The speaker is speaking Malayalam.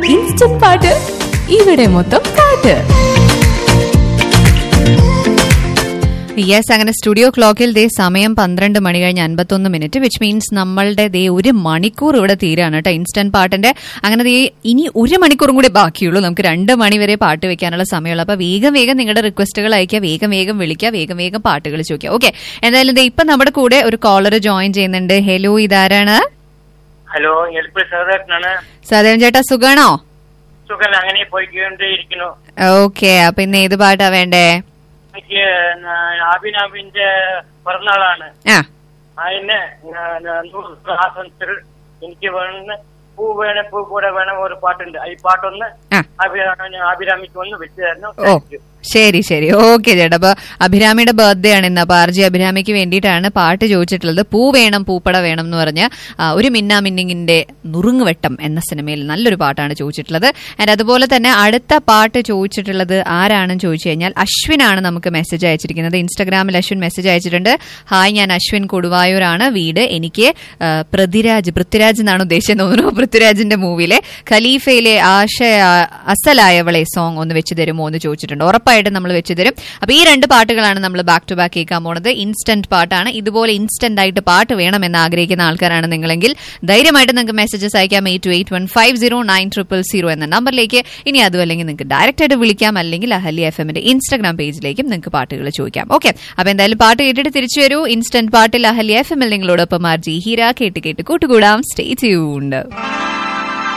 ഇൻസ്റ്റന്റ് പാട്ട് ഇവിടെ മൊത്തം പാട്ട് യെസ് അങ്ങനെ സ്റ്റുഡിയോ ക്ലോക്കിൽ ദേ സമയം പന്ത്രണ്ട് മണി കഴിഞ്ഞ് അൻപത്തൊന്ന് മിനിറ്റ് വിച്ച് മീൻസ് നമ്മളുടെ ദേ ഒരു മണിക്കൂർ ഇവിടെ തീരാണ് കേട്ടോ ഇൻസ്റ്റന്റ് പാട്ടിന്റെ അങ്ങനെ ദേ ഇനി ഒരു മണിക്കൂറും കൂടി ബാക്കിയുള്ളൂ നമുക്ക് രണ്ട് മണി വരെ പാട്ട് വെക്കാനുള്ള സമയമുള്ളൂ അപ്പൊ വേഗം വേഗം നിങ്ങളുടെ റിക്വസ്റ്റുകൾ അയക്കുക വേഗം വേഗം വിളിക്കുക വേഗം വേഗം പാട്ടുകൾ ചോദിക്കുക ഓക്കെ എന്തായാലും ദേ ഇപ്പൊ നമ്മുടെ കൂടെ ഒരു കോളർ ജോയിൻ ചെയ്യുന്നുണ്ട് ഹലോ ഇതാരാണ് ഹലോ എൽപ്പി സഹോദരനാണ് സദേവൻ ചേട്ടാ സുഖാണോ സുഖം അങ്ങനെ പോയിക്കൊണ്ടേയിരിക്കുന്നു ഓക്കെ അപ്പൊ ഇന്ന് ഏത് പാട്ടാ വേണ്ടേ എനിക്ക് അഭിനാഭിന്റെ പിറന്നാളാണ് ആ അതിന് നൂറ് ആശംസകൾ എനിക്ക് വേണമെന്ന് പൂ വേണം പൂ കൂടെ വേണം ഒരു പാട്ടുണ്ട് ഈ പാട്ടൊന്ന് ആ അഭിരാമി അഭിരാമിക്ക് ഒന്ന് വെച്ച് തരണം ഓ ശരി ശരി ഓക്കെ ചേട്ടാ അപ്പൊ അഭിരാമിയുടെ ബർത്ത്ഡേ ആണ് ഇന്ന് അപ്പൊ ആർജി അഭിരാമിക്ക് വേണ്ടിയിട്ടാണ് പാട്ട് ചോദിച്ചിട്ടുള്ളത് പൂ വേണം പൂപ്പട വേണം എന്ന് പറഞ്ഞ ആ, ഒരു മിന്നാ മിന്നിങ്ങിന്റെ നുറുങ്ങുവെട്ടം എന്ന സിനിമയിൽ നല്ലൊരു പാട്ടാണ് ചോദിച്ചിട്ടുള്ളത് ആൻഡ് അതുപോലെ തന്നെ അടുത്ത പാട്ട് ചോദിച്ചിട്ടുള്ളത് ആരാണെന്ന് ചോദിച്ചു കഴിഞ്ഞാൽ അശ്വിനാണ് നമുക്ക് മെസ്സേജ് അയച്ചിരിക്കുന്നത് ഇൻസ്റ്റാഗ്രാമിൽ അശ്വിൻ മെസ്സേജ് അയച്ചിട്ടുണ്ട് ഹായ് ഞാൻ അശ്വിൻ കൊടുവായൂരാണ് വീട് എനിക്ക് ആ, പൃഥ്വിരാജ് പൃഥ്വിരാജ് എന്നാണ് ഉദ്ദേശിച്ചത് തോന്നുന്നു പൃഥ്വിരാജിന്റെ മൂവിയിലെ ഖലീഫയിലെ ആശ അസലായവളെ സോങ് ഒന്ന് വെച്ച് തരുമോ എന്ന് ചോദിച്ചിട്ടുണ്ട് ഉറപ്പായിട്ടും നമ്മൾ വെച്ച് തരും അപ്പൊ ഈ രണ്ട് പാട്ടുകളാണ് നമ്മൾ ബാക്ക് ടു ബാക്ക് കേൾക്കാൻ പോണത് ഇൻസ്റ്റന്റ് പാട്ടാണ് ഇതുപോലെ ഇൻസ്റ്റന്റ് ആയിട്ട് പാട്ട് വേണമെന്ന് ആഗ്രഹിക്കുന്ന ആൾക്കാരാണ് നിങ്ങളെങ്കിൽ ധൈര്യമായിട്ട് നിങ്ങൾക്ക് മെസ്സേജസ് അയക്കാം eight two eight one five zero nine triple zero എന്ന നമ്പറിലേക്ക് ഇനി അതും അല്ലെങ്കിൽ നിങ്ങൾക്ക് ഡയറക്റ്റ് ആയിട്ട് വിളിക്കാം അല്ലെങ്കിൽ അഹലി എഫ് എമ്മിന്റെ ഇൻസ്റ്റാഗ്രാം പേജിലേക്കും നിങ്ങൾക്ക് പാട്ടുകൾ ചോദിക്കാം ഓക്കെ അപ്പൊ എന്തായാലും പാട്ട് കേട്ടിട്ട് തിരിച്ചു വരൂ ഇൻസ്റ്റന്റ് പാട്ടിൽ അഹലി എഫ് എമ്മിൽ നിങ്ങളോടൊപ്പം ആർ ജി ഹീര കേട്ട് കേട്ട് കൂട്ടുകൂടാം സ്റ്റേ ട്യൂൺഡ്